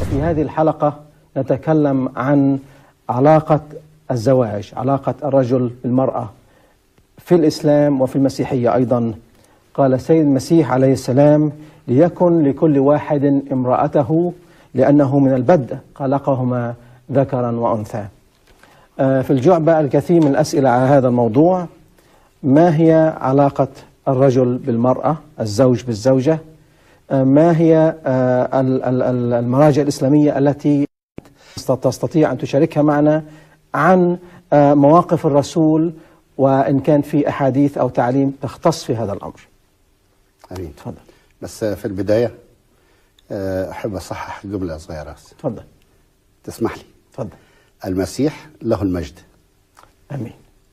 في هذه الحلقة نتكلم عن علاقة الزواج علاقة الرجل بالمرأة في الإسلام وفي المسيحية أيضا قال السيد المسيح عليه السلام ليكن لكل واحد امرأته لأنه من البدء خلقهما ذكرا وأنثى آه، في الجعبة الكثير من الأسئلة على هذا الموضوع ما هي علاقة الرجل بالمرأة الزوج بالزوجة آه، ما هي آه، ال- ال- ال- المراجع الإسلامية التي تستطيع أن تشاركها معنا عن آه، مواقف الرسول وإن كان في أحاديث أو تعليم تختص في هذا الأمر امين تفضل بس في البدايه آه، احب اصحح جمله صغيره بس تفضل تسمح لي تفضل المسيح له المجد امين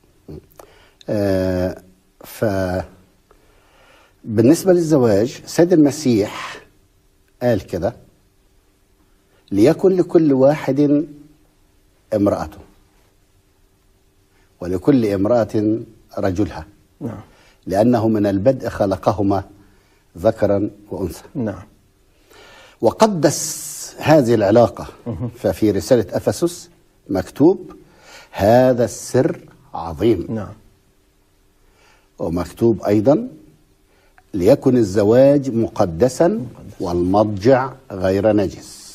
آه، ف بالنسبه للزواج سيد المسيح قال كده ليكن لكل واحد امرأته ولكل امرأة رجلها نعم لأنه من البدء خلقهما ذكرا وأنثى نعم وقدس هذه العلاقة ففي رسالة أفسس مكتوب هذا السر عظيم نعم ومكتوب أيضا ليكن الزواج مقدسا والمضجع غير نجس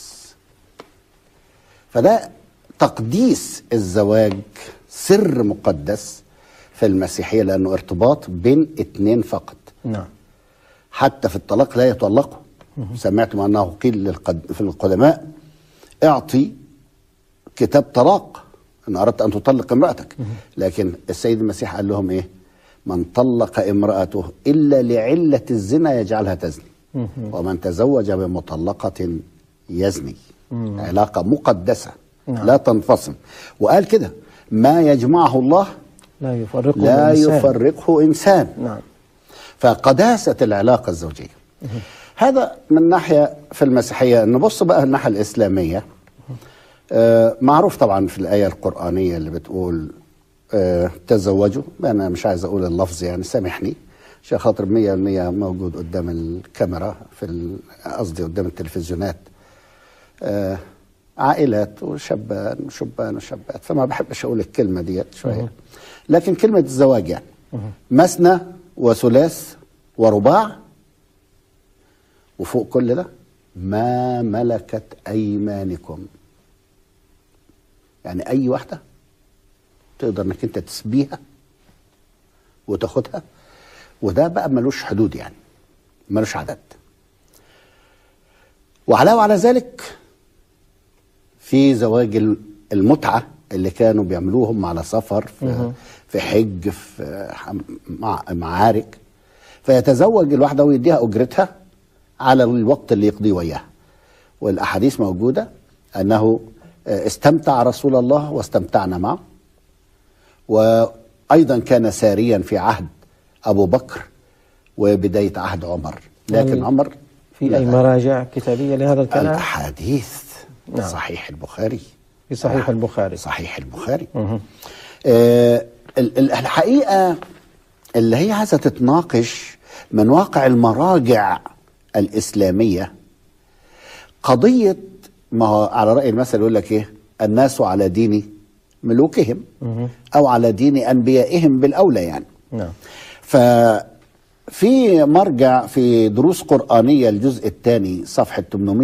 فده تقديس الزواج سر مقدس في المسيحية لأنه ارتباط بين اتنين فقط نعم حتى في الطلاق لا يطلقوا سمعتم انه قيل للقد... في القدماء اعطي كتاب طلاق ان اردت ان تطلق امراتك لكن السيد المسيح قال لهم ايه من طلق امراته الا لعله الزنا يجعلها تزني ومن تزوج بمطلقه يزني علاقه مقدسه نعم. لا تنفصل وقال كده ما يجمعه الله لا يفرقه لا الإنسان. يفرقه انسان نعم فقداسة العلاقة الزوجية هذا من ناحية في المسيحية نبص بقى الناحية الإسلامية آه معروف طبعا في الآية القرآنية اللي بتقول آه تزوجوا أنا مش عايز أقول اللفظ يعني سامحني عشان خاطر مية المية موجود قدام الكاميرا في ال- قصدي قدام التلفزيونات آه عائلات وشبان وشبان وشابات فما بحبش أقول الكلمة ديت شوية لكن كلمة الزواج يعني مثنى وثلاث ورباع وفوق كل ده ما ملكت أيمانكم يعني أي واحدة تقدر إنك أنت تسبيها وتاخدها وده بقى ملوش حدود يعني ملوش عدد وعلاوة على ذلك في زواج ال- المتعة اللي كانوا بيعملوهم على سفر في, في حج في حم- مع معارك فيتزوج الواحدة ويديها أجرتها على الوقت اللي يقضيه وياها والأحاديث موجودة أنه آه، استمتع رسول الله واستمتعنا معه وأيضا كان ساريا في عهد أبو بكر وبداية عهد عمر لكن يعني عمر في لا. أي مراجع كتابية لهذا الكلام الأحاديث نعم. صحيح البخاري في صحيح البخاري صحيح البخاري آه ال- ال- الحقيقة اللي هي عايزة تتناقش من واقع المراجع الإسلامية قضية ما هو على رأي المثل يقول لك إيه الناس على دين ملوكهم أو على دين أنبيائهم بالأولى يعني نعم ففي مرجع في دروس قرآنية الجزء الثاني صفحة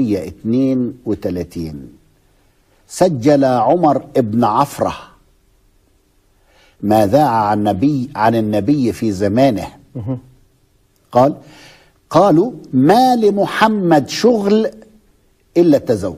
832 سجل عمر ابن عفرة ما ذاع عن النبي عن النبي في زمانه قال قالوا ما لمحمد شغل إلا التزوج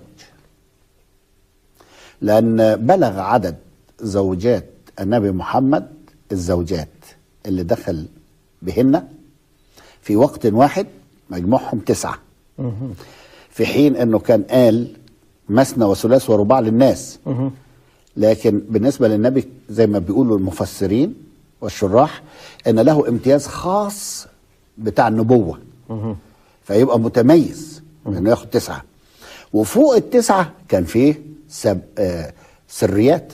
لأن بلغ عدد زوجات النبي محمد الزوجات اللي دخل بهن في وقت واحد مجموعهم تسعة في حين أنه كان قال مثنى وثلاث ورباع للناس لكن بالنسبة للنبي زي ما بيقولوا المفسرين والشراح أن له امتياز خاص بتاع النبوة فيبقى متميز انه ياخد تسعة وفوق التسعة كان فيه سب آه سريات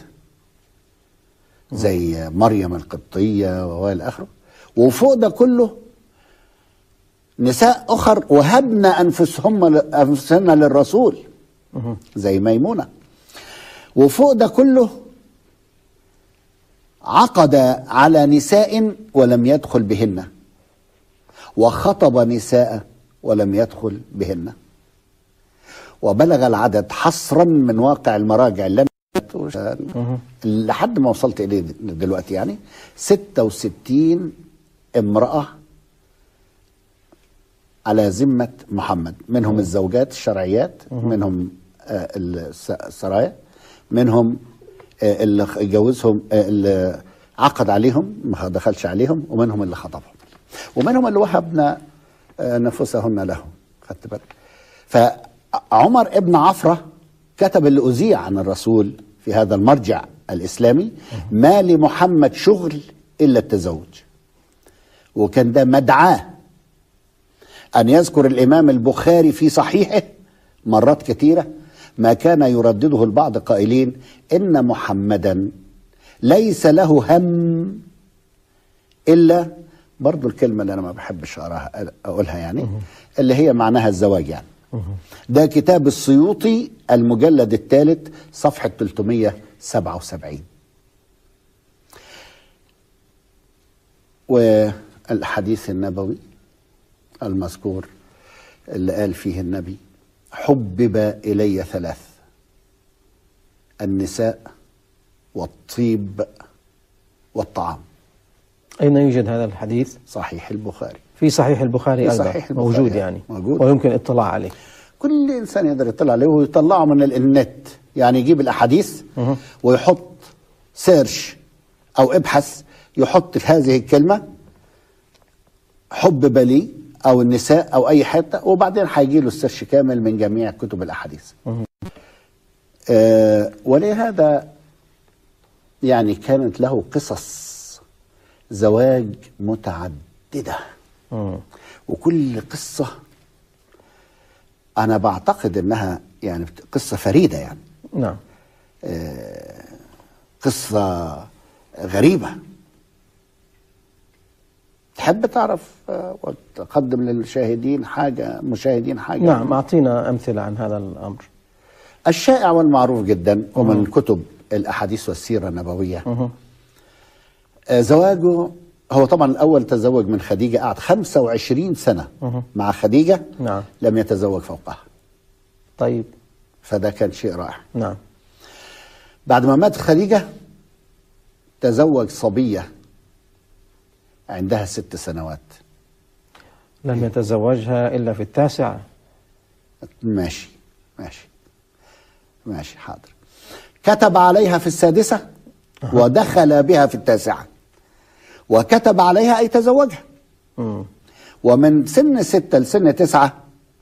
زي مريم القبطية والى اخره وفوق ده كله نساء اخر وهبن انفسهم انفسهن للرسول زي ميمونة وفوق ده كله عقد على نساء ولم يدخل بهن وخطب نساء ولم يدخل بهن وبلغ العدد حصرا من واقع المراجع اللي أنا لحد ما وصلت اليه دلوقتي يعني 66 امراه على ذمه محمد منهم الزوجات الشرعيات منهم آه، الس- السرايا منهم آه، اللي جوزهم آه، اللي عقد عليهم ما دخلش عليهم ومنهم اللي خطبهم ومنهم اللي وهبنا آه، نفوسهن له خدت بالك فعمر ابن عفره كتب اللي اذيع عن الرسول في هذا المرجع الاسلامي ما لمحمد شغل الا التزوج وكان ده مدعاه أن يذكر الإمام البخاري في صحيحه مرات كثيرة ما كان يردده البعض قائلين إن محمدا ليس له هم إلا برضو الكلمة اللي أنا ما بحبش أقراها أقولها يعني اللي هي معناها الزواج يعني ده كتاب السيوطي المجلد الثالث صفحة 377 والحديث النبوي المذكور اللي قال فيه النبي حبب الي ثلاث النساء والطيب والطعام أين يوجد هذا الحديث؟ صحيح البخاري في صحيح البخاري في أيضا صحيح البخاري موجود يعني موجود. ويمكن الاطلاع عليه كل انسان يقدر يطلع عليه ويطلعه من ال- النت يعني يجيب الاحاديث ويحط سيرش او ابحث يحط هذه الكلمه حبب لي او النساء او اي حته وبعدين هيجي له السيرش كامل من جميع كتب الاحاديث آه ولهذا يعني كانت له قصص زواج متعدده مم. وكل قصة أنا بعتقد إنها يعني بت- قصة فريدة يعني نعم قصة غريبة تحب تعرف آه، وتقدم للشاهدين حاجة مشاهدين حاجة نعم أعطينا أمثلة عن هذا الأمر الشائع والمعروف جدا ومن كتب الأحاديث والسيرة النبوية آه، زواجه هو طبعا الأول تزوج من خديجة قعد 25 سنة مع خديجة نعم. لم يتزوج فوقها طيب فده كان شيء رائع نعم بعد ما مات خديجة تزوج صبية عندها ست سنوات لم يتزوجها إلا في التاسعة ماشي ماشي ماشي حاضر كتب عليها في السادسة ودخل بها في التاسعة وكتب عليها أي تزوجها مم. ومن سن ستة لسن تسعة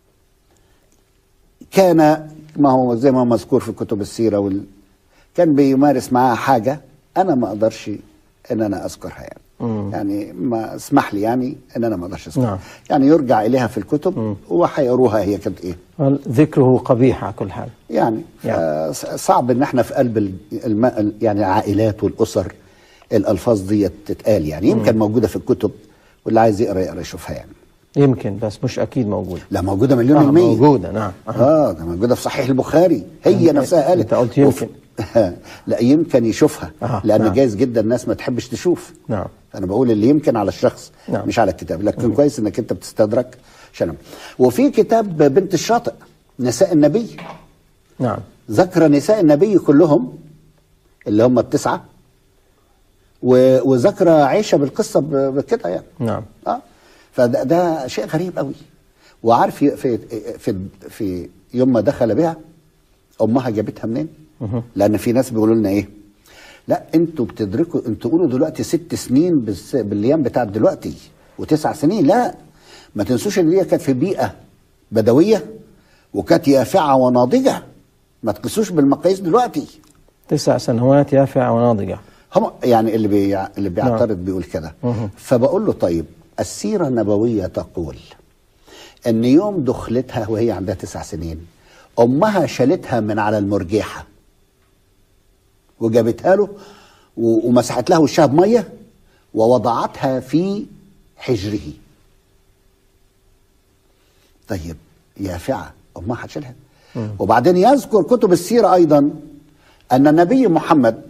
كان ما هو زي ما هو مذكور في كتب السيرة وال... كان بيمارس معاها حاجة أنا ما أقدرش إن أنا أذكرها يعني مم. يعني ما اسمح لي يعني إن أنا ما أقدرش أذكرها نعم. يعني يرجع إليها في الكتب وهيقروها هي كانت إيه قال ذكره قبيح على كل حال يعني يعني. ف- صعب ان احنا في قلب ال- الم... يعني العائلات والاسر الالفاظ دي تتقال يعني يمكن موجوده في الكتب واللي عايز يقرا يقرا يشوفها يعني يمكن بس مش أكيد موجود لا موجوده مليون آه المية موجودة نعم آه. اه ده موجوده في صحيح البخاري هي أنت- نفسها قالت أنت قلت وف- يمكن. لا يمكن يشوفها آه، لان نعم. جايز جدا الناس ما تحبش تشوف نعم انا بقول اللي يمكن على الشخص نعم. مش على الكتاب لكن كويس انك انت بتستدرك عشان وفي كتاب بنت الشاطئ نساء النبي نعم ذكر نساء النبي كلهم اللي هم التسعة و- وذكر عائشة بالقصة ب- بكده يعني نعم اه فده ده شيء غريب قوي وعارف في في في, في يوم ما دخل بها امها جابتها منين؟ لان في ناس بيقولوا لنا ايه؟ لا انتوا بتدركوا انتوا قولوا دلوقتي ست سنين بالس- بالايام بتاعت دلوقتي وتسع سنين لا ما تنسوش ان هي كانت في بيئه بدويه وكانت يافعه وناضجه ما تقيسوش بالمقاييس دلوقتي تسع سنوات يافعة وناضجة هم يعني اللي بي اللي بيعترض بيقول كده فبقول له طيب السيره النبويه تقول ان يوم دخلتها وهي عندها تسع سنين امها شالتها من على المرجيحه وجابتها له و- ومسحت لها وشها بميه ووضعتها في حجره طيب يافعه امها هتشيلها وبعدين يذكر كتب السيرة أيضا أن النبي محمد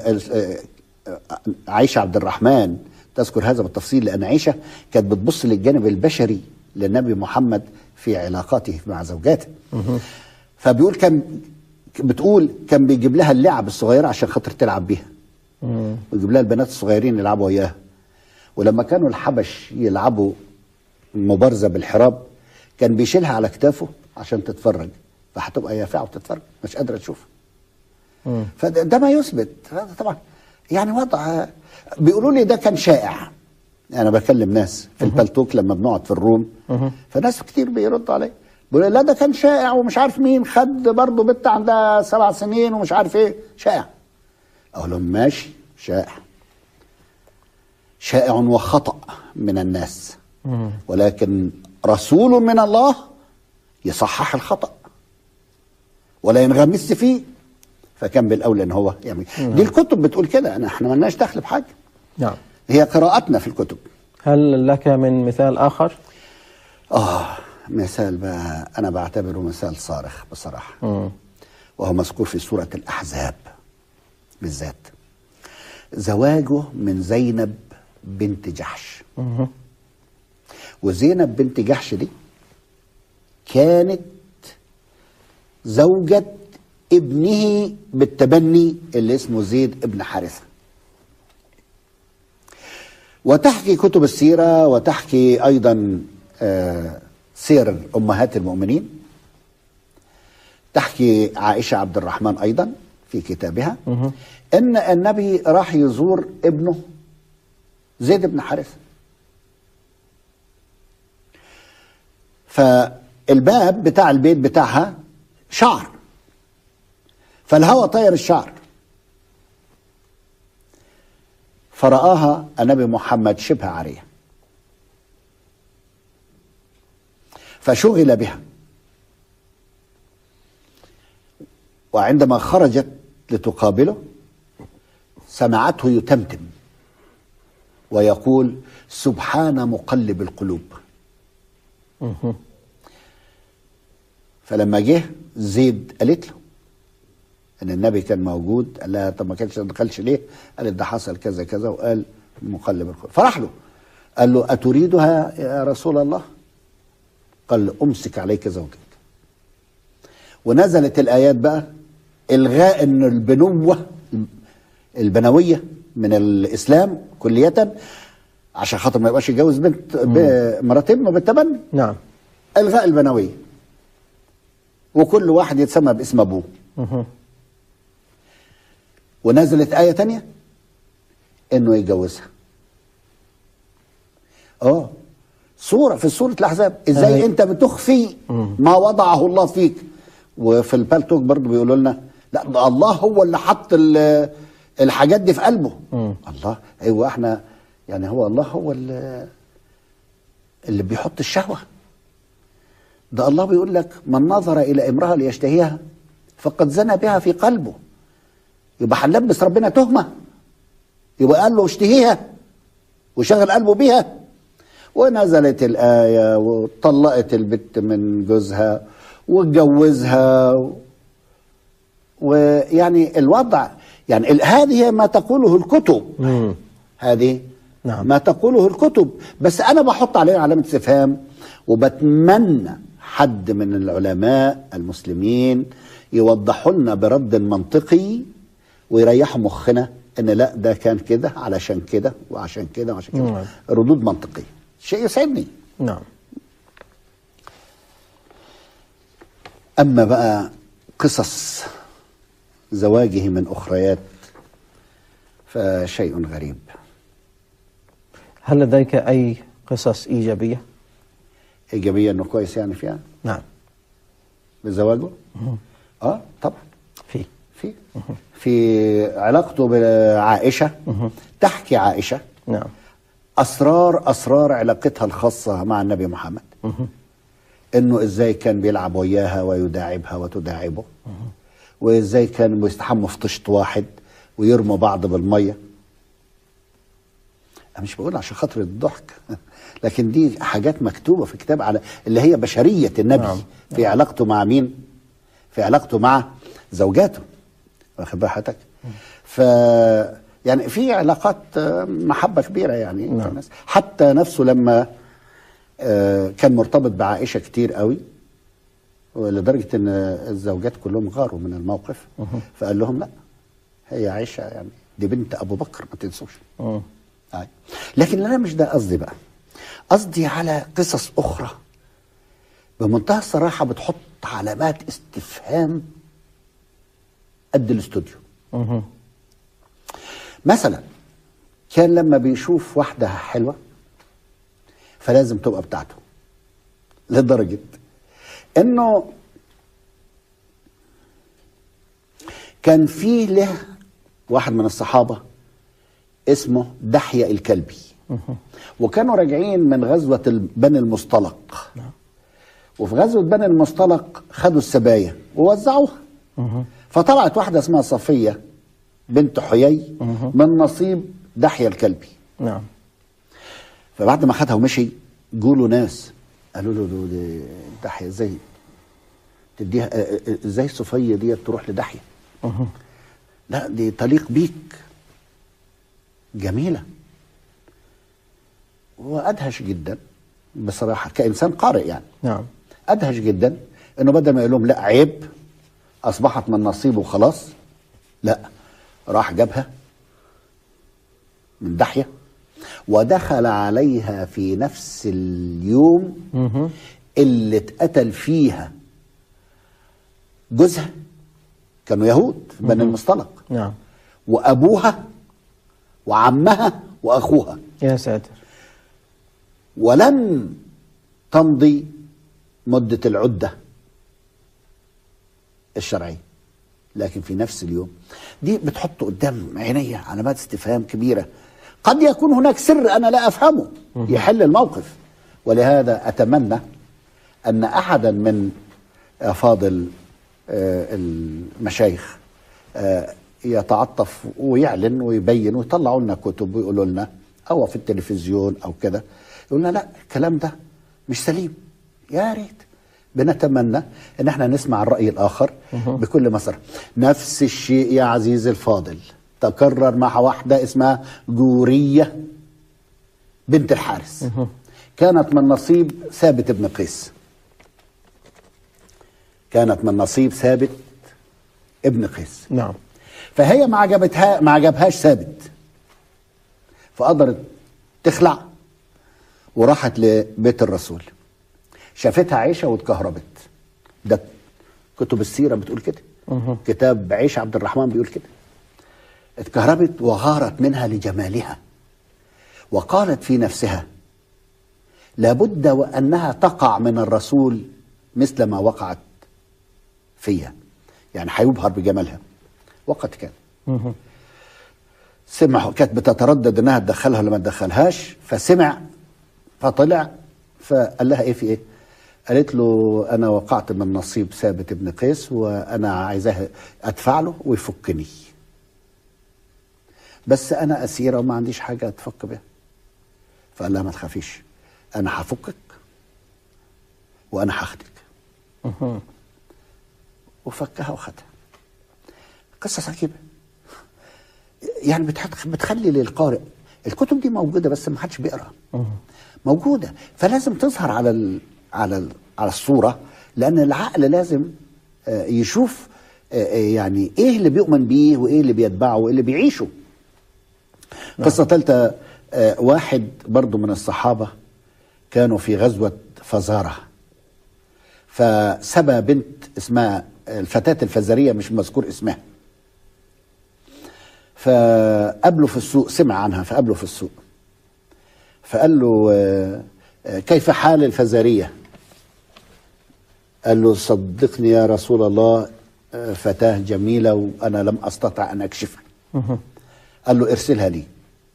وعائشة عبد الرحمن تذكر هذا بالتفصيل لأن عائشة كانت بتبص للجانب البشري للنبي محمد في علاقاته مع زوجاته فبيقول كان بتقول كان بيجيب لها اللعب الصغيرة عشان خاطر تلعب بيها ويجيب لها البنات الصغيرين يلعبوا وياها ولما كانوا الحبش يلعبوا مبارزة بالحراب كان بيشيلها على كتافه عشان تتفرج فهتبقى يافعة وتتفرج مش قادرة تشوف فده ده ما يثبت هذا طبعا يعني وضع بيقولوا لي ده كان شائع انا بكلم ناس في البلتوك لما بنقعد في الروم فناس كتير بيردوا علي بيقولوا لا ده كان شائع ومش عارف مين خد برضه بنت عندها سبع سنين ومش عارف ايه شائع اقول لهم ماشي شائع شائع وخطأ من الناس ولكن رسول من الله يصحح الخطأ ولا ينغمس فيه فكان بالاولى ان هو يعمل دي الكتب بتقول كده انا احنا مالناش دخل بحاجه نعم هي قراءتنا في الكتب هل لك من مثال آخر؟ اه مثال بقى انا بعتبره مثال صارخ بصراحه مم. وهو مذكور في سوره الاحزاب بالذات زواجه من زينب بنت جحش مهم. وزينب بنت جحش دي كانت زوجة ابنه بالتبني اللي اسمه زيد ابن حارثة وتحكي كتب السيرة وتحكي أيضا آه، سير أمهات المؤمنين تحكي عائشة عبد الرحمن أيضا في كتابها أن النبي راح يزور ابنه زيد بن حارثة فالباب بتاع البيت بتاعها شعر فالهوى طير الشعر فرآها النبي محمد شبه عارية فشغل بها وعندما خرجت لتقابله سمعته يتمتم ويقول سبحان مقلب القلوب مهم. فلما جه زيد قالت له ان النبي كان موجود قال لها طب ما كانش ما دخلش ليه؟ قالت ده حصل كذا كذا وقال مقلب القلوب فراح له قال له اتريدها يا رسول الله؟ قال له امسك عليك زوجك ونزلت الايات بقى الغاء ان البنوه البنويه من الاسلام كليه عشان خاطر ما يبقاش يتجوز بنت ب- مرات ابنه بالتبني نعم الغاء البنويه وكل واحد يتسمى باسم ابوه مهم. ونزلت آية تانية انه يتجوزها اه صورة في سورة الأحزاب ازاي أي. انت بتخفي ما وضعه الله فيك وفي البالتوك برضو بيقولوا لنا لا ده الله هو اللي حط ال- الحاجات دي في قلبه الله ايوه احنا يعني هو الله هو اللي, اللي بيحط الشهوة ده الله بيقول لك من نظر إلى امرأة ليشتهيها فقد زنى بها في قلبه يبقى هنلبس ربنا تهمه يبقى قال له اشتهيها وشغل قلبه بيها ونزلت الآية وطلقت البت من جوزها واتجوزها و- ويعني الوضع يعني ال- هذه ما تقوله الكتب مم. هذه نعم. ما تقوله الكتب بس انا بحط عليه علامه استفهام وبتمنى حد من العلماء المسلمين يوضحوا لنا برد منطقي ويريحوا مخنا ان لا ده كان كده علشان كده وعشان كده وعشان كده نعم. ردود منطقيه شيء يسعدني نعم اما بقى قصص زواجه من اخريات فشيء غريب هل لديك أي قصص إيجابية؟ ايجابيه انه كويس يعني فيها نعم بزواجه اه طبعا في في في علاقته بعائشه تحكي عائشه نعم اسرار اسرار علاقتها الخاصه مع النبي محمد انه ازاي كان بيلعب وياها ويداعبها وتداعبه وازاي كانوا بيستحموا في طشت واحد ويرموا بعض بالميه انا مش بقول عشان خاطر الضحك لكن دي حاجات مكتوبه في كتاب على اللي هي بشريه النبي نعم. في علاقته مع مين في علاقته مع زوجاته واخد بال حضرتك ف يعني في علاقات آه، محبه كبيره يعني نعم. الناس حتى نفسه لما آه، كان مرتبط بعائشه كتير قوي ولدرجه ان الزوجات كلهم غاروا من الموقف فقال لهم لا هي عائشه يعني دي بنت ابو بكر ما تنسوش مم. أي. لكن انا مش ده قصدي بقى قصدي على قصص اخرى بمنتهى الصراحه بتحط علامات استفهام قد الاستوديو مم. مثلا كان لما بيشوف واحده حلوه فلازم تبقى بتاعته لدرجه انه كان في له واحد من الصحابه اسمه دحية الكلبي وكانوا راجعين من غزوة ال- بني المصطلق وفي غزوة بني المصطلق خدوا السبايا ووزعوها فطلعت واحدة اسمها صفية بنت حيي من نصيب دحية الكلبي نعم فبعد ما خدها ومشي جوله ناس قالوا له له دي دحية ازاي تديها آه، آه، ازاي صفية دي تروح لدحية لا دي تليق بيك جميلة وأدهش جدا بصراحة كإنسان قارئ يعني نعم أدهش جدا إنه بدل ما يقول لهم لا عيب أصبحت من نصيبه وخلاص لا راح جابها من دحية ودخل عليها في نفس اليوم مهم. اللي اتقتل فيها جوزها كانوا يهود بني المصطلق نعم وابوها وعمها واخوها يا ساتر ولم تمضي مده العده الشرعيه لكن في نفس اليوم دي بتحط قدام عيني علامات استفهام كبيره قد يكون هناك سر انا لا افهمه يحل الموقف ولهذا اتمنى ان احدا من افاضل آه، المشايخ آه، يتعاطف ويعلن ويبين ويطلعوا لنا كتب ويقولوا لنا او في التلفزيون او كده يقول لنا لا الكلام ده مش سليم يا ريت بنتمنى ان احنا نسمع الراي الاخر بكل مسار نفس الشيء يا عزيزي الفاضل تكرر مع واحده اسمها جوريه بنت الحارس كانت من نصيب ثابت بن قيس كانت من نصيب ثابت ابن قيس نعم فهي ما عجبتها ما عجبهاش ثابت فقدرت تخلع وراحت لبيت الرسول شافتها عيشه واتكهربت ده كتب السيره بتقول كده كتاب عيشه عبد الرحمن بيقول كده اتكهربت وغارت منها لجمالها وقالت في نفسها لابد وانها تقع من الرسول مثل ما وقعت فيها يعني هيبهر بجمالها وقد كان سمع كانت بتتردد انها تدخلها ولا ما تدخلهاش فسمع فطلع فقال لها ايه في ايه؟ قالت له انا وقعت من نصيب ثابت بن قيس وانا عايزاه ادفع له ويفكني. بس انا اسيره وما عنديش حاجه اتفك بيها. فقال لها ما تخافيش انا هفكك وانا هاخدك. وفكها وخدها. قصص عجيبه. يعني بتحط بتخلي للقارئ الكتب دي موجوده بس ما حدش بيقرا موجوده فلازم تظهر على ال على ال على الصوره لان العقل لازم آه، يشوف آه، آه، يعني ايه اللي بيؤمن بيه وايه اللي بيتبعه وايه اللي بيعيشه قصه ثالثه آه، واحد برضو من الصحابه كانوا في غزوه فزاره فسبى بنت اسمها الفتاه الفزاريه مش مذكور اسمها فقابله في السوق سمع عنها فقابله في السوق فقال له آه، آه، كيف حال الفزارية قال له صدقني يا رسول الله آه، فتاة جميلة وأنا لم أستطع أن أكشفها قال له ارسلها لي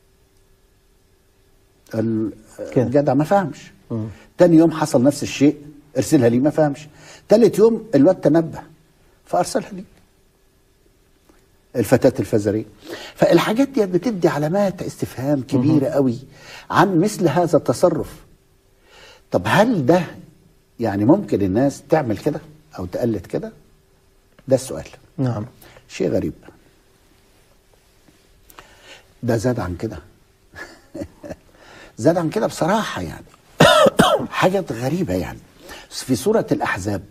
قال آه، كده. الجدع ما فهمش تاني يوم حصل نفس الشيء ارسلها لي ما فهمش تالت يوم الواد تنبه فأرسلها لي الفتاة الفزرية فالحاجات دي بتدي علامات استفهام كبيرة قوي عن مثل هذا التصرف طب هل ده يعني ممكن الناس تعمل كده او تقلد كده ده السؤال نعم شيء غريب ده زاد عن كده زاد عن كده بصراحة يعني حاجة غريبة يعني في سورة الأحزاب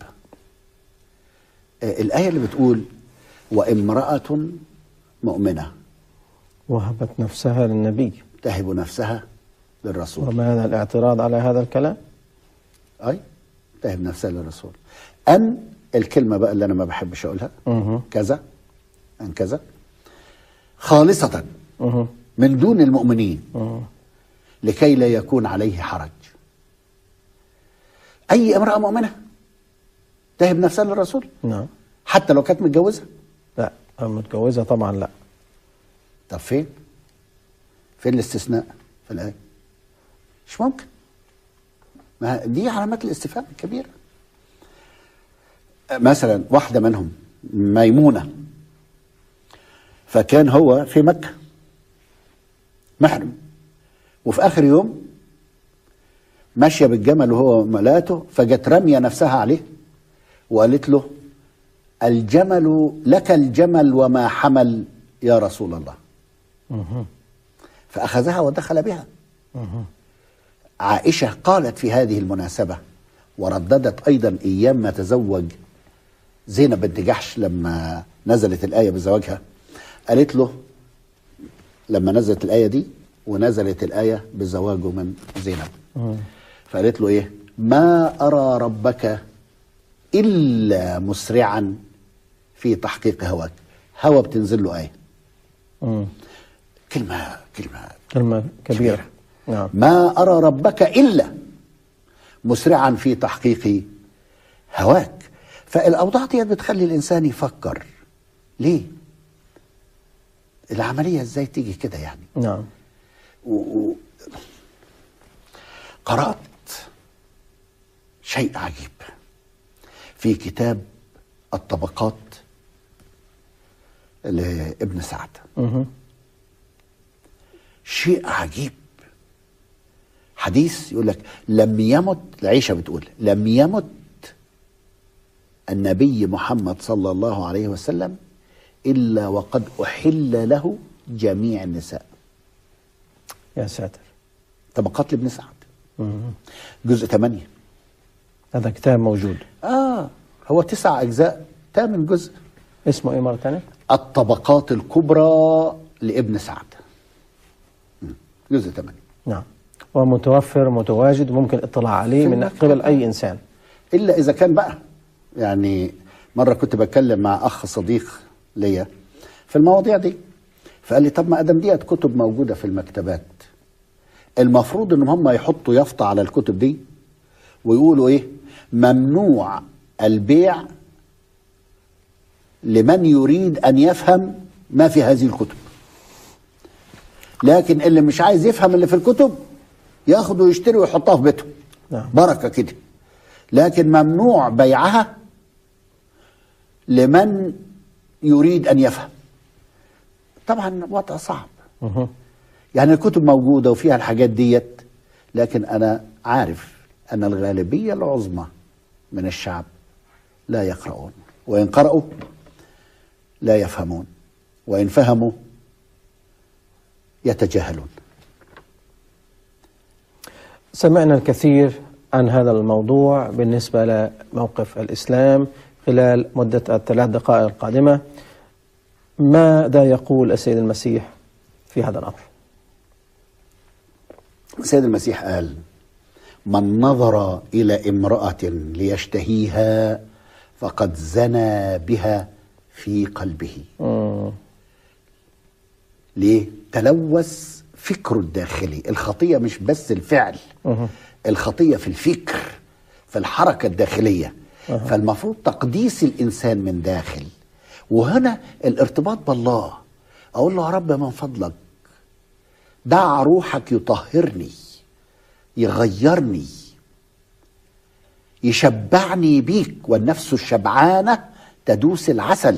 آه، الآية اللي بتقول وامرأة مؤمنة وهبت نفسها للنبي تهب نفسها للرسول وما هذا الاعتراض على هذا الكلام أي تهب نفسها للرسول أن الكلمة بقى اللي أنا ما بحبش أقولها مه. كذا أن كذا خالصة مه. من دون المؤمنين مه. لكي لا يكون عليه حرج أي امرأة مؤمنة تهب نفسها للرسول نعم حتى لو كانت متجوزة لا متجوزة طبعا لا طب فين فين الاستثناء في الآية مش ممكن ما دي علامات الاستفهام الكبيرة مثلا واحدة منهم ميمونة فكان هو في مكة محرم وفي آخر يوم ماشية بالجمل وهو ملاته فجت رامية نفسها عليه وقالت له الجمل لك الجمل وما حمل يا رسول الله مه. فأخذها ودخل بها مه. عائشة قالت في هذه المناسبة ورددت أيضا أيام ما تزوج زينب بنت جحش لما نزلت الآية بزواجها قالت له لما نزلت الآية دي ونزلت الآية بزواجه من زينب مه. فقالت له إيه ما أرى ربك إلا مسرعا في تحقيق هواك هوى بتنزل له آية مه. كلمة كلمة كلمة كبيرة كبيرة. نعم ما أرى ربك إلا مسرعا في تحقيق هواك فالأوضاع دي بتخلي الإنسان يفكر ليه العملية إزاي تيجي كده يعني نعم و... و... قرأت شيء عجيب في كتاب الطبقات لابن سعد مه. شيء عجيب حديث يقول لك لم يمت العيشة بتقول لم يمت النبي محمد صلى الله عليه وسلم إلا وقد أحل له جميع النساء يا ساتر طبقات لابن سعد مه. جزء 8 هذا كتاب موجود آه هو تسع أجزاء ثامن جزء اسمه ايه مرة ثانية؟ الطبقات الكبرى لابن سعد مم. جزء 8 نعم ومتوفر متواجد ممكن الاطلاع عليه في من المكتبة. قبل اي انسان الا اذا كان بقى يعني مره كنت بتكلم مع اخ صديق ليا في المواضيع دي فقال لي طب ما ادم ديت كتب موجوده في المكتبات المفروض ان هم يحطوا يافطه على الكتب دي ويقولوا ايه ممنوع البيع لمن يريد ان يفهم ما في هذه الكتب لكن اللي مش عايز يفهم اللي في الكتب ياخده ويشتري ويحطها في بيته نعم. بركه كده لكن ممنوع بيعها لمن يريد ان يفهم طبعا وضع صعب مه. يعني الكتب موجوده وفيها الحاجات ديت لكن انا عارف ان الغالبيه العظمى من الشعب لا يقرؤون وان قرأوا لا يفهمون وان فهموا يتجاهلون سمعنا الكثير عن هذا الموضوع بالنسبة لموقف الإسلام خلال مدة الثلاث دقائق القادمة ماذا يقول السيد المسيح في هذا الأمر سيد المسيح قال من نظر إلى امرأة ليشتهيها فقد زنى بها في قلبه مم. ليه؟ تلوث فكره الداخلي الخطية مش بس الفعل مه. الخطية في الفكر في الحركة الداخلية فالمفروض تقديس الإنسان من داخل وهنا الارتباط بالله أقول له يا رب من فضلك دع روحك يطهرني يغيرني يشبعني بيك والنفس الشبعانة تدوس العسل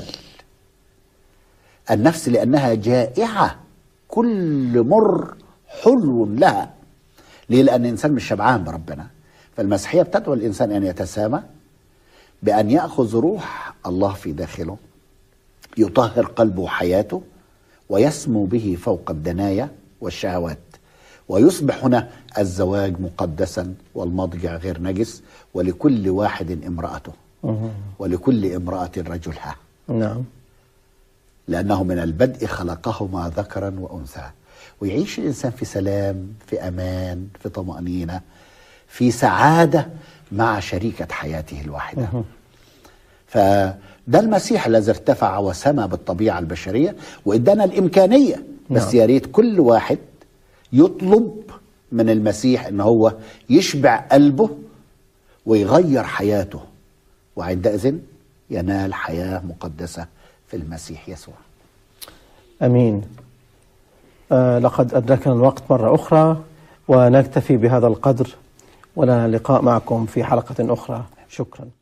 النفس لأنها جائعة كل مر حلو لها ليه لأن الإنسان مش شبعان بربنا فالمسيحية بتدعو الإنسان أن يتسامى بأن يأخذ روح الله في داخله يطهر قلبه وحياته ويسمو به فوق الدنايا والشهوات ويصبح هنا الزواج مقدسا والمضجع غير نجس ولكل واحد امرأته ولكل امرأة رجلها نعم لأنه من البدء خلقهما ذكرا وأنثى ويعيش الإنسان في سلام في أمان في طمأنينة في سعادة مع شريكة حياته الواحدة فده المسيح الذي ارتفع وسمى بالطبيعة البشرية وإدانا الإمكانية بس نعم. يا ريت كل واحد يطلب من المسيح ان هو يشبع قلبه ويغير حياته وعندئذ ينال حياة مقدسة في المسيح يسوع امين آه لقد ادركنا الوقت مره اخرى ونكتفي بهذا القدر ولنا لقاء معكم في حلقه اخرى شكرا